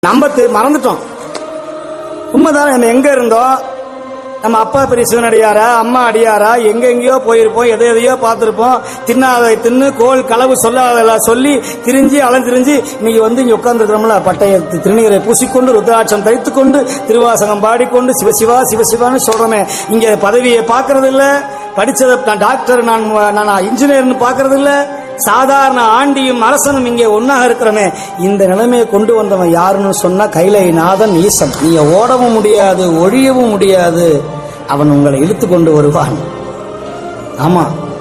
நம்ம தெ- மறந்துட்டோம் உண்மைதான் நம்ம எங்க இருந்தோம் நம்ம அப்பா பெரிய சிவனடியாரா அம்மா அடியாரா எங்க எங்கேயோ போயிருப்போம் எதை எதையோ பார்த்திருப்போம் தின்னாத தின்னு கோல் களவு சொல்லாதெல்லாம் சொல்லி திரிஞ்சு அலைஞ்சிரிஞ்சு இன்னைக்கு வந்து இங்க உட்கார்ந்துருக்கிறோம்ல பட்டைய தி- திருநீரை பூசிக்கொண்டு ருத்ராட்சம் தைத்துக் கொண்டு திருவாசகம் பாடிக்கொண்டு சிவசிவா சிவசிவான்னு சொல்றோமே இங்க பதவியை பார்க்கறது இல்ல படிச்சதை நான் டாக்டர் நான் நான் இன்ஜினியர்னு பார்க்கறது இல்ல சாதாரண ஆண்டியும் அரசனும் இங்கே ஒன்னாக இருக்கிறோமே இந்த நிலைமையை கொண்டு வந்தவன் யாருன்னு சொன்னா கைலை நாதன் ஈசன் நீங்க ஓடவும் முடியாது ஒழியவும் முடியாது அவன் உங்களை இழுத்து கொண்டு வருவான் ஆமா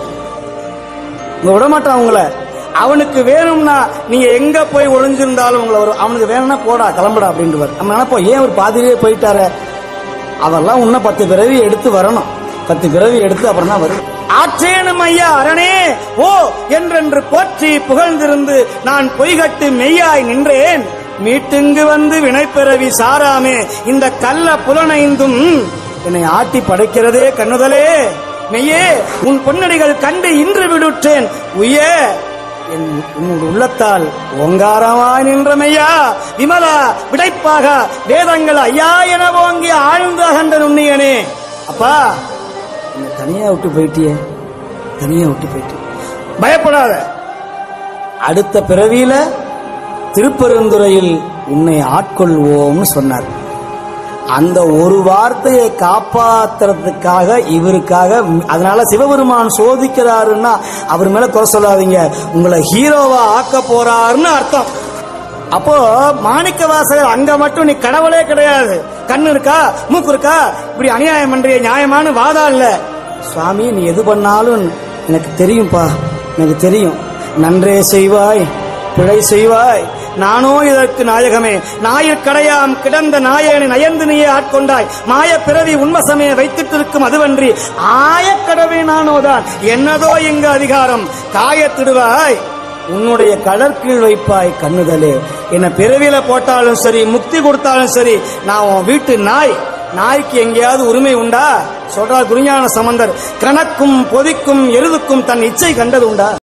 இங்க விட மாட்டான் உங்களை அவனுக்கு வேணும்னா நீங்க எங்க போய் ஒளிஞ்சிருந்தாலும் உங்களை வரும் அவனுக்கு வேணும்னா போடா கிளம்புடா அப்படின்ட்டு நம்ம நினைப்போம் ஏன் ஒரு பாதிரியே போயிட்டாரு அவர்லாம் இன்னும் பத்து பிறவி எடுத்து வரணும் பத்து பிறவி எடுத்து அப்புறம் தான் வரும் ஆற்றேனும் ஐயா அரணே ஓ என்றென்று போற்றி புகழ்ந்திருந்து நான் பொய்கட்டு மெய்யாய் நின்றேன் மீட்டுங்கு வந்து வினைப்பிறவி சாராமே இந்த கள்ள புலனைந்தும் என்னை ஆட்டி படைக்கிறதே கண்ணுதலே மெய்யே உன் பொன்னடிகள் கண்டு இன்று விடுற்றேன் உய்யே என் உன்னுடைய உள்ளத்தால் ஓங்காரமாய் நின்றமையா விமலா விடைப்பாக வேதங்கள் ஐயா என ஓங்கி ஆழ்ந்து அகன்ற நுண்ணியனே அப்பா என்னை தனியா விட்டு போயிட்டியே தனியா விட்டு போயிட்டு பயப்படாத அடுத்த பிறவியில திருப்பெருந்துறையில் உன்னை ஆட்கொள்வோம்னு சொன்னார் அந்த ஒரு வார்த்தையை காப்பாத்துறதுக்காக இவருக்காக அதனால சிவபெருமான் சோதிக்கிறாருன்னா அவர் மேல குறை சொல்லாதீங்க உங்களை ஹீரோவா ஆக்க போறாருன்னு அர்த்தம் அப்போ மாணிக்க வாசகர் அங்க மட்டும் நீ கடவுளே கிடையாது கண்ணு இருக்கா மூக்கு இருக்கா இப்படி அநியாயம் பண்றிய நியாயமான வாதம் இல்ல சுவாமி நீ எது பண்ணாலும் எனக்கு தெரியும்பா எனக்கு தெரியும் நன்றே செய்வாய் பிழை செய்வாய் நானோ இதற்கு நாயகமே நாயிற்கடையாம் கிடந்த நாயனை நயந்து நீயே ஆட்கொண்டாய் மாய பிறவி உண்மசமே வைத்திட்டிருக்கும் அதுவன்றி ஆயக்கடவே நானோதான் என்னதோ இங்கு அதிகாரம் காயத்திடுவாய் உன்னுடைய கடற்கீழ் வைப்பாய் கண்ணுதலே என்ன பிறவியில போட்டாலும் சரி முக்தி கொடுத்தாலும் சரி நான் உன் வீட்டு நாய் நாய்க்கு எங்கேயாவது உரிமை உண்டா சொல்றார் குருஞான சம்பந்தர் கணக்கும் பொதிக்கும் எருதுக்கும் தன் இச்சை கண்டது உண்டா